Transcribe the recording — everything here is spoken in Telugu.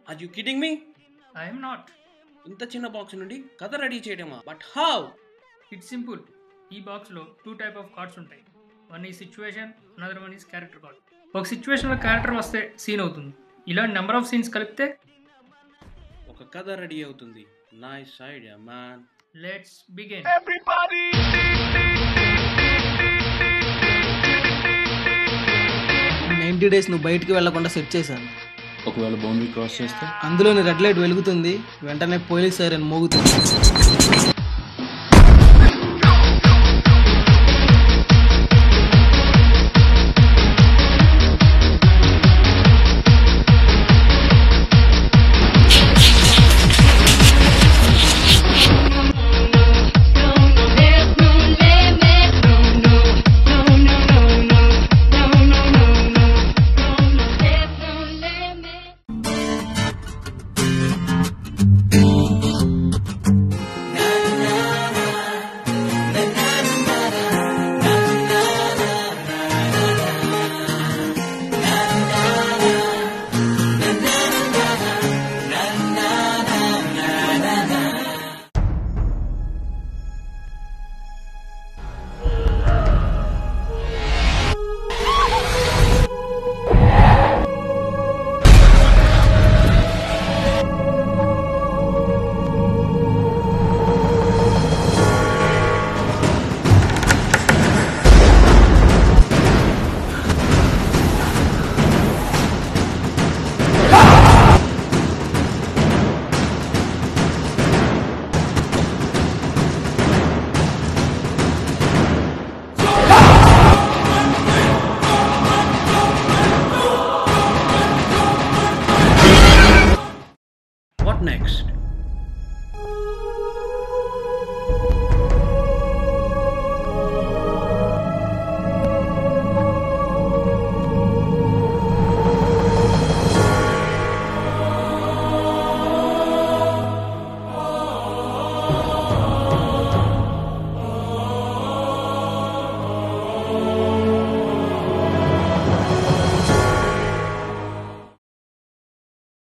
are you kidding me I'm not ఇంత చిన్న బాక్స్ నుండి కథ రెడీ చేయడమా బట్ హౌ ఇట్స్ సింపుల్ ఈ బాక్స్లో టూ టైప్ ఆఫ్ కార్డ్స్ ఉంటాయి వన్ ఈ situation another one is character card ఒక సిచ్యువేషన్లో క్యారెక్టర్ వస్తే సీన్ అవుతుంది ఇలాంటి నెంబర్ ఆఫ్ సీన్స్ కలిపితే ఒక కథ రెడీ అవుతుంది nice idea man let's begin ninety days నువ్వు బయటికి వెళ్లకుండా సెట్ చేశాను ఒకవేళ బౌండరీ క్రాస్ చేస్తే అందులోని రెడ్ లైట్ వెలుగుతుంది వెంటనే పోలీస్ సైరన్ మోగుతుంది వాట్ నెక్స్ట్